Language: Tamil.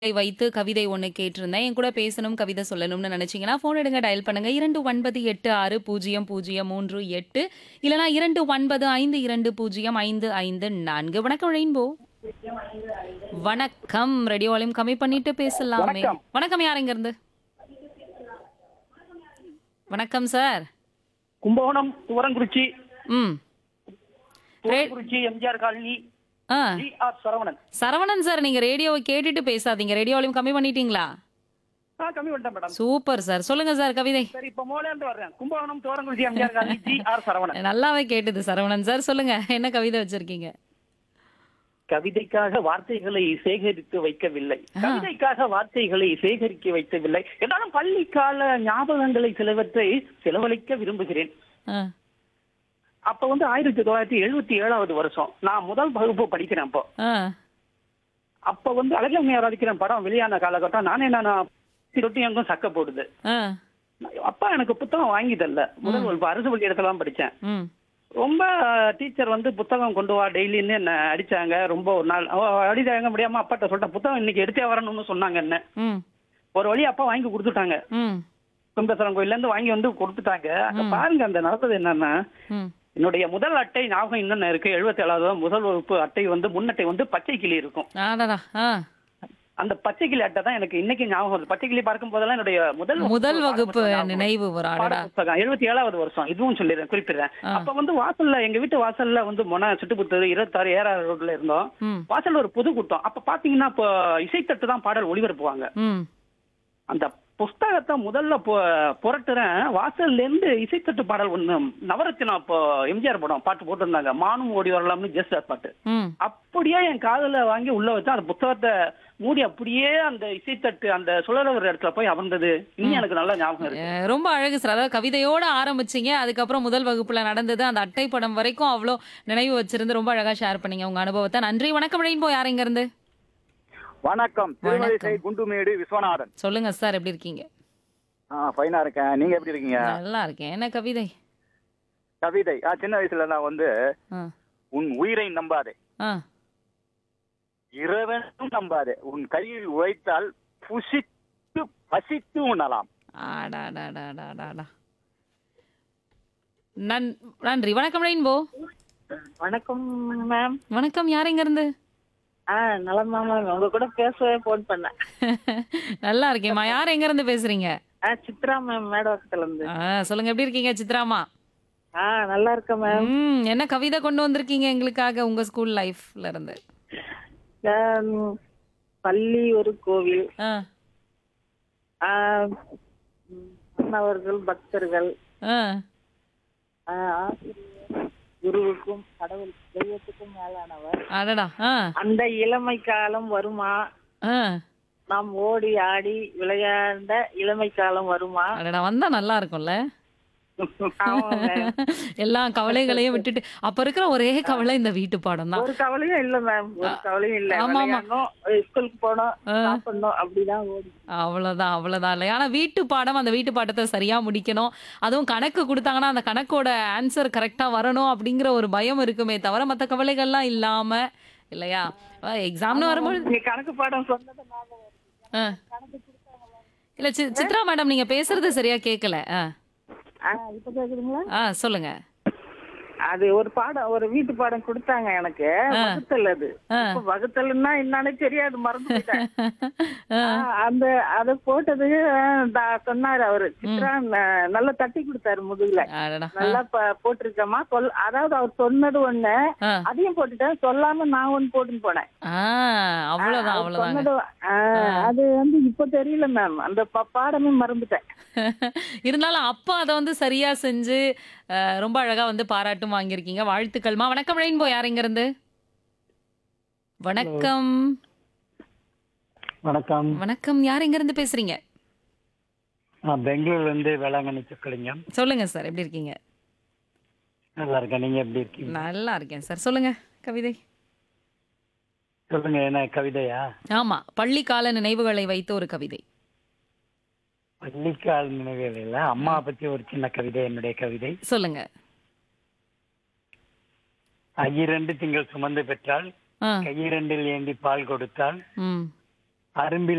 வைத்து கவிதை ஒண்ணு கேட்டிருந்தேன். என் கூட பேசணும், கவிதை சொல்லணும்னு நினைச்சீங்கன்னா, ஃபோன் எடுங்க டயல் பண்ணுங்க. 29860338 இல்லனா 2952055554. வணக்கம் ரெயின்போ. வணக்கம். ரேடியோ வால்யூம் கம்மி பண்ணிட்டு பேசலாமே. வணக்கம். வணக்கம் யார் இங்க இருந்து? வணக்கம் சார். கும்பகோணம் துவரங்குறிச்சி ம். ரே துவரங்குறிச்சி எம்ஜிஆர் காலனி ஆ. G R Saravanan Saravanan sir நீங்க ரேடியோவை கேட்டுட்டு பேசாதீங்க. ரேடியோ வால்யூம் கம்மி பண்ணிட்டீங்களா? ஆ கம்மி பண்ணிட்டேன் மேடம் சூப்பர் சார். சொல்லுங்க சார் கவிதை. சரி இப்ப மோலே இருந்து வர்றேன் Kumbakonam Thuvarankurichi MGR colony G R Saravanan நல்லாவே கேட்டது சரவணன் சார். சொல்லுங்க என்ன கவிதை வச்சிருக்கீங்க? கவிதைக்காக வார்த்தைகளை சேகரித்து வைக்கவில்லை கவிதைக்காக வார்த்தைகளை சேகரிக்க வைக்கவில்லை என்றாலும் பள்ளி கால ஞாபகங்களை சிலவற்றை செலவழிக்க விரும்புகிறேன் ஆ. அப்ப வந்து ஆயிரத்தி தொள்ளாயிரத்தி எழுபத்தி ஏழாவது வருஷம் நான் முதல் வகுப்பு படிக்கிறேன் அப்போ ஆ. அப்ப வந்து அழகம்மையா ராதிக்கிறேன் படம் வெளியான காலகட்டம் நானே நான் ரொட்டி எங்கும் சக்க போடுது ஆ. அப்பா எனக்கு புத்தகம் வாங்கி தரல முதல் வகுப்பு அரசு பள்ளி இடத்துல தான் படிச்சேன் ம். ரொம்ப டீச்சர் வந்து புத்தகம் கொண்டு வா டெய்லின்னு என்ன அடிச்சாங்க ரொம்ப ஒரு நாள் அடிதாங்க முடியாம அப்பாட்ட சொல்லிட்டேன் புத்தகம் இன்னைக்கு எடுத்தே வரணும்னு சொன்னாங்க என்ன ம். ஒரு வழி அப்பா வாங்கி கொடுத்துட்டாங்க ம். கும்பேஸ்வரம் கோயில்ல இருந்து வாங்கி வந்து கொடுத்துட்டாங்க அங்க பாருங்க அந்த நடந்தது என்னன்னா ம். என்னுடைய முதல் அட்டை ஞாபகம் இன்னும் இருக்கு எழுபத்தி ஏழாவது முதல் வகுப்பு அட்டை வந்து முன்னட்டை வந்து பச்சை கிளி இருக்கும் அடடா. ஆ. அந்த பச்சை கிளி அட்டை தான் எனக்கு இன்னைக்கு ஞாபகம் வருது பச்சை கிளி பார்க்கும் போதெல்லாம் என்னுடைய முதல் முதல் வகுப்பு பாடப்புத்தகம் ஞாபகம். நினைவு வரும். அடடா. பாடப்புத்தகம் எழுபத்தி ஏழாவது வருஷம் இதுவும் சொல்லிடுறேன் குறிப்பிடுறேன் அப்ப வந்து வாசல்ல எங்க வீட்டு வாசல்ல வந்து மொன சுட்டுப்புத்தூர் இருபத்தாறு ஏறாறு ரோட்ல இருந்தோம் ம். வாசல்ல ஒரு பொது கூட்டம் அப்ப பாத்தீங்கன்னா இப்போ இசைத்தட்டு தான் பாடல் ஒளிபரப்புவாங்க ம். அந்த புஸ்தகத்தை முதல்ல பொ- புரட்டுறேன் வாசல்ல இருந்து இசைத்தட்டு பாடல் ஒண்ணு நவரத்தினம் இப்போ எம்ஜிஆர் படம் பாட்டு போட்டிருந்தாங்க மானும் ஓடி வரலாம்னு ஜெஸ்ட் பாட்டு ம். அப்படியே என் காதுல வாங்கி உள்ள வச்சா அந்த புத்தகத்தை மூடி அப்படியே அந்த இசைத்தட்டு அந்த சுழலவர் இடத்துல போய் அமர்ந்தது இன்னும் எனக்கு நல்ல ஞாபகம் இருக்கு அஹ் ரொம்ப அழகு சார். அதாவது கவிதையோட ஆரம்பிச்சீங்க. அதுக்கப்புறம் முதல் வகுப்புல நடந்தது அந்த அட்டை படம் வரைக்கும் அவ்வளோ நினைவு வச்சிருந்து ரொம்ப அழகா ஷேர் பண்ணீங்க உங்க அனுபவத்தை. நன்றி. வணக்கம் ரெயின்போ யார் இங்க இருந்து? வணக்கம் திருமலிசை குண்டுமேடு விஸ்வநாதன் சொல்லுங்க சார் எப்படி இருக்கீங்க? ஆ ஃபைனா இருக்கேன் நீங்க எப்படி இருக்கீங்க நல்லா இருக்கேன். என்ன கவிதை? கவிதை ஆ சின்ன வயசுல நான் வந்து ஆ. உன் உயிரை நம்பாதே ஆ. இரவனும் நம்பாதே உன் கையில் உழைத்தால் புசித்து பசித்து உண்ணலாம் அடாடாடாடாடாடா. நன்- நன்றி வணக்கம் ரெயின்போ வணக்கம் மேம் வணக்கம் யார் இங்க இருந்து ஆ நலமா மேம் உங்க கூட பேசவே போன் பண்ணேன் நல்லா இருக்கேம்மா யார் எங்க இருந்து பேசுறீங்க ஆ சித்ரா மேம் மேடவக்கத்துல இருந்து ஆ, சொல்லுங்க எப்படி இருக்கீங்க சித்ராமா ஆ நல்லா இருக்கேன் மேம் ம் என்ன கவிதை கொண்டு வந்திருக்கீங்க எங்களுக்காக உங்க ஸ்கூல் லைஃப்ல இருந்து ஆம், பள்ளி ஒரு கோவில் ஆ, ஆ, ம், மாணவர்கள் பக்தர்கள் ஆ, ஆ, ஆசிரியர் குருவுக்கும் கடவுள் தெய்வத்துக்கும் மேலானவர் அடடா ஆ அந்த இளமை காலம் வருமா ஆ நாம் ஓடி ஆடி விளையாண்ட இளமை காலம் வருமா அடடா வந்தா நல்லா இருக்கும்ல ஆமா ma'am. எல்லா கவலைகளையும் விட்டுட்டு அப்ப இருக்கிற ஒரே கவலை இந்த வீட்டு பாடம் தான் ஒரு கவலையும் இல்ல மேம் ஒரு கவலையும் இல்ல ஆமா, ஆமா. விளையாடணும் ஸ்கூலுக்கு போனோம் சாப்பிடணும் அப்படிதான் ஓடி அவ்வளவுதான் அவ்வளவுதான் இல்லை ஆனா வீட்டு பாடம் அந்த வீட்டு பாடத்தை சரியா முடிக்கணும் அதுவும் கணக்கு கொடுத்தாங்கன்னா அந்த கணக்கோட ஆன்சர் கரெக்டா வரணும் அப்படிங்கிற ஒரு பயம் இருக்குமே தவிர மத்த கவலைகள்லாம் இல்லாம இல்லையா எக்ஸாம்னு வரும்போது நீங்க கணக்கு பாடம் சொன்னது ஞாபகம் வருது. ஆ. இல்ல சி- சித்ரா மேடம் நீங்க பேசுறது சரியா கேட்கல ஆ. ஆ, இப்ப கேக்குதுங்களா ஆ சொல்லுங்க அது ஒரு பாடம் ஒரு வீட்டு பாடம் கொடுத்தாங்க எனக்கு வகுத்தல் அது இப்ப வகுத்தல்னா என்னன்னு தெரியாது மறந்து போயிட்டேன் ஆ. ஆ, அந்த அத போட்டது ஆ, தா- சொன்னாரு அவரு சித்ரா ந- நல்லா தட்டி கொடுத்தாரு முதுகுல அடடா நல்லா ப- போட்டிருக்கமா சொல் அதாவது அவர் சொன்னது ஒண்ணு ஆ. அதையும் போட்டுட்டேன் சொல்லாம நான் ஒண்ணு போட்டுன்னு போனேன் ஆ அவ்வளவுதான் அவர் அவ்வளவுதாங்க சொன்னது ஆ, அது வந்து இப்ப தெரியல மேம் அந்த ப- பாடமே மறந்துட்டேன் இருந்தாலும் அப்பா அதை வந்து சரியா செஞ்சு அஹ், ரொம்ப அழகா வந்து பாராட்டும் வாங்கியிருக்கீங்க வாழ்த்துக்கள்மா வணக்கம் ரெயின்போ யார் இங்க இருந்து வணக்கம் வணக்கம் வணக்கம் யார் இங்க இருந்து பேசுறீங்க நான் பெங்களூர்ல இருந்து வேளாங்கண்ணி சொக்கலிங்கம் சொல்லுங்க சார் எப்படி இருக்கீங்க நல்லா இருக்கேன் நீங்க எப்படி இருக்கீங்க நல்லா இருக்கேன் சார் சொல்லுங்க கவிதை சொல்லுங்க என்ன கவிதையா ஆமா பள்ளி கால நினைவுகளை வைத்து ஒரு கவிதை பள்ளிக்கால நினைவுகள் இல்ல அம்மா பத்தி ஒரு சின்ன கவிதை என்னுடைய கவிதை சொல்லுங்க ஐயிரண்டு திங்கள் சுமந்து பெற்றால் ஆ கையிரண்டில் ஏந்தி பால் கொடுத்தால் ம் அரும்பில்